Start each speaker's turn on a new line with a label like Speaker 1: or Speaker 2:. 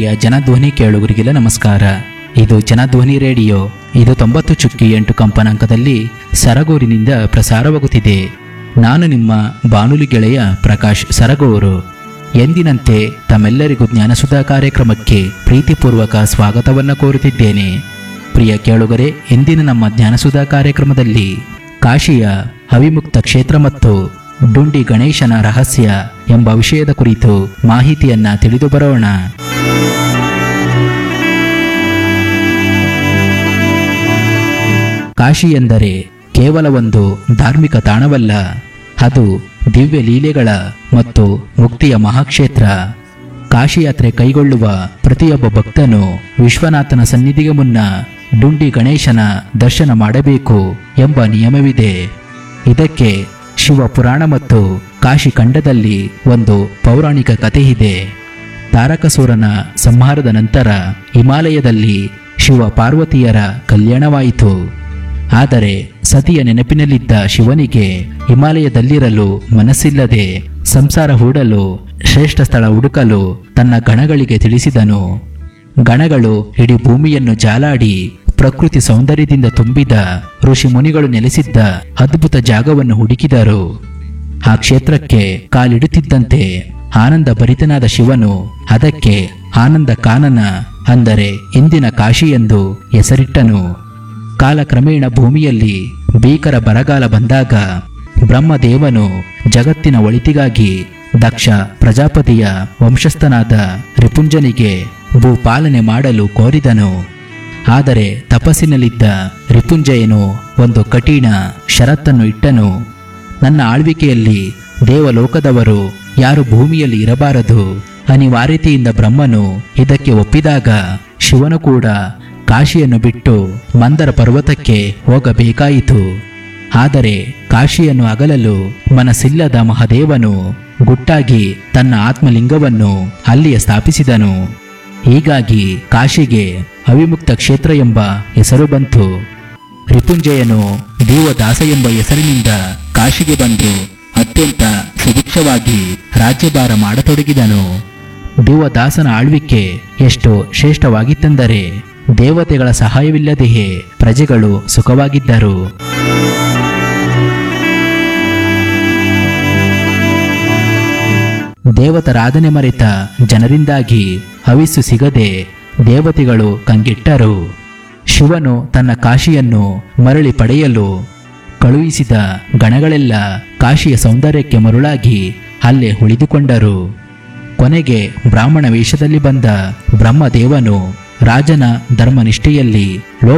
Speaker 1: ಪ್ರಿಯ ಜನಧ್ವನಿ ಕೇಳುಗರಿಗೆಲ್ಲ ನಮಸ್ಕಾರ ಇದು ಜನಧ್ವನಿ ರೇಡಿಯೋ ಇದು ತೊಂಬತ್ತು ಚುಕ್ಕಿ ಎಂಟು ಕಂಪನಾಂಕದಲ್ಲಿ ಸರಗೂರಿನಿಂದ ಪ್ರಸಾರವಾಗುತ್ತಿದೆ ನಾನು ನಿಮ್ಮ ಬಾನುಲಿ ಗೆಳೆಯ ಪ್ರಕಾಶ್ ಸರಗೂರು ಎಂದಿನಂತೆ ತಮ್ಮೆಲ್ಲರಿಗೂ ಜ್ಞಾನಸುಧಾ ಕಾರ್ಯಕ್ರಮಕ್ಕೆ ಪ್ರೀತಿಪೂರ್ವಕ ಸ್ವಾಗತವನ್ನು ಕೋರುತ್ತಿದ್ದೇನೆ ಪ್ರಿಯ ಕೇಳುಗರೆ ಇಂದಿನ ನಮ್ಮ ಜ್ಞಾನಸುಧಾ ಕಾರ್ಯಕ್ರಮದಲ್ಲಿ ಕಾಶಿಯ ಅವಿಮುಕ್ತ ಕ್ಷೇತ್ರ ಮತ್ತು ಡುಂಡಿ ಗಣೇಶನ ರಹಸ್ಯ ಎಂಬ ವಿಷಯದ ಕುರಿತು ಮಾಹಿತಿಯನ್ನ ತಿಳಿದು ಬರೋಣ ಕಾಶಿ ಎಂದರೆ ಕೇವಲ ಒಂದು ಧಾರ್ಮಿಕ ತಾಣವಲ್ಲ ಅದು ದಿವ್ಯ ಲೀಲೆಗಳ ಮತ್ತು ಮುಕ್ತಿಯ ಮಹಾಕ್ಷೇತ್ರ ಕಾಶಿ ಯಾತ್ರೆ ಕೈಗೊಳ್ಳುವ ಪ್ರತಿಯೊಬ್ಬ ಭಕ್ತನು ವಿಶ್ವನಾಥನ ಸನ್ನಿಧಿಗೆ ಮುನ್ನ ಡುಂಡಿ ಗಣೇಶನ ದರ್ಶನ ಮಾಡಬೇಕು ಎಂಬ ನಿಯಮವಿದೆ ಇದಕ್ಕೆ ಶಿವ ಪುರಾಣ ಮತ್ತು ಕಾಶಿ ಖಂಡದಲ್ಲಿ ಒಂದು ಪೌರಾಣಿಕ ಕಥೆ ಇದೆ ತಾರಕಸೂರನ ಸಂಹಾರದ ನಂತರ ಹಿಮಾಲಯದಲ್ಲಿ ಶಿವ ಪಾರ್ವತಿಯರ ಕಲ್ಯಾಣವಾಯಿತು ಆದರೆ ಸತಿಯ ನೆನಪಿನಲ್ಲಿದ್ದ ಶಿವನಿಗೆ ಹಿಮಾಲಯದಲ್ಲಿರಲು ಮನಸ್ಸಿಲ್ಲದೆ ಸಂಸಾರ ಹೂಡಲು ಶ್ರೇಷ್ಠ ಸ್ಥಳ ಹುಡುಕಲು ತನ್ನ ಗಣಗಳಿಗೆ ತಿಳಿಸಿದನು ಗಣಗಳು ಇಡೀ ಭೂಮಿಯನ್ನು ಜಾಲಾಡಿ ಪ್ರಕೃತಿ ಸೌಂದರ್ಯದಿಂದ ತುಂಬಿದ ಋಷಿ ಮುನಿಗಳು ನೆಲೆಸಿದ್ದ ಅದ್ಭುತ ಜಾಗವನ್ನು ಹುಡುಕಿದರು ಆ ಕ್ಷೇತ್ರಕ್ಕೆ ಕಾಲಿಡುತ್ತಿದ್ದಂತೆ ಆನಂದ ಭರಿತನಾದ ಶಿವನು ಅದಕ್ಕೆ ಆನಂದ ಕಾನನ ಅಂದರೆ ಇಂದಿನ ಕಾಶಿ ಎಂದು ಹೆಸರಿಟ್ಟನು ಕಾಲಕ್ರಮೇಣ ಭೂಮಿಯಲ್ಲಿ ಭೀಕರ ಬರಗಾಲ ಬಂದಾಗ ಬ್ರಹ್ಮದೇವನು ಜಗತ್ತಿನ ಒಳಿತಿಗಾಗಿ ದಕ್ಷ ಪ್ರಜಾಪತಿಯ ವಂಶಸ್ಥನಾದ ರಿಪುಂಜನಿಗೆ ಭೂಪಾಲನೆ ಮಾಡಲು ಕೋರಿದನು ಆದರೆ ತಪಸ್ಸಿನಲ್ಲಿದ್ದ ರಿಪುಂಜಯನು ಒಂದು ಕಠಿಣ ಷರತ್ತನ್ನು ಇಟ್ಟನು ನನ್ನ ಆಳ್ವಿಕೆಯಲ್ಲಿ ದೇವಲೋಕದವರು ಯಾರು ಭೂಮಿಯಲ್ಲಿ ಇರಬಾರದು ಅನಿವಾರ್ಯತೆಯಿಂದ ಬ್ರಹ್ಮನು ಇದಕ್ಕೆ ಒಪ್ಪಿದಾಗ ಶಿವನು ಕೂಡ ಕಾಶಿಯನ್ನು ಬಿಟ್ಟು ಮಂದರ ಪರ್ವತಕ್ಕೆ ಹೋಗಬೇಕಾಯಿತು ಆದರೆ ಕಾಶಿಯನ್ನು ಅಗಲಲು ಮನಸ್ಸಿಲ್ಲದ ಮಹಾದೇವನು ಗುಟ್ಟಾಗಿ ತನ್ನ ಆತ್ಮಲಿಂಗವನ್ನು ಅಲ್ಲಿಯೇ ಸ್ಥಾಪಿಸಿದನು ಹೀಗಾಗಿ ಕಾಶಿಗೆ ಅವಿಮುಕ್ತ ಕ್ಷೇತ್ರ ಎಂಬ ಹೆಸರು ಬಂತು ರಿಪುಂಜಯನು ದೇವದಾಸ ಎಂಬ ಹೆಸರಿನಿಂದ ಕಾಶಿಗೆ ಬಂದು ಅತ್ಯಂತ ಸುಭಿಕ್ಷವಾಗಿ ರಾಜ್ಯಭಾರ ಮಾಡತೊಡಗಿದನು ದೇವದಾಸನ ಆಳ್ವಿಕೆ ಎಷ್ಟು ಶ್ರೇಷ್ಠವಾಗಿತ್ತೆಂದರೆ ದೇವತೆಗಳ ಸಹಾಯವಿಲ್ಲದೆಯೇ ಪ್ರಜೆಗಳು ಸುಖವಾಗಿದ್ದರು ದೇವತರಾಧನೆ ಮರೆತ ಜನರಿಂದಾಗಿ ಹವಿಸ್ಸು ಸಿಗದೆ ದೇವತೆಗಳು ಕಂಗೆಟ್ಟರು ಶಿವನು ತನ್ನ ಕಾಶಿಯನ್ನು ಮರಳಿ ಪಡೆಯಲು ಕಳುಹಿಸಿದ ಗಣಗಳೆಲ್ಲ ಕಾಶಿಯ ಸೌಂದರ್ಯಕ್ಕೆ ಮರುಳಾಗಿ ಅಲ್ಲೇ ಉಳಿದುಕೊಂಡರು ಕೊನೆಗೆ ಬ್ರಾಹ್ಮಣ ವೇಷದಲ್ಲಿ ಬಂದ ಬ್ರಹ್ಮದೇವನು ರಾಜನ ಧರ್ಮನಿಷ್ಠೆಯಲ್ಲಿ ಲೋಪ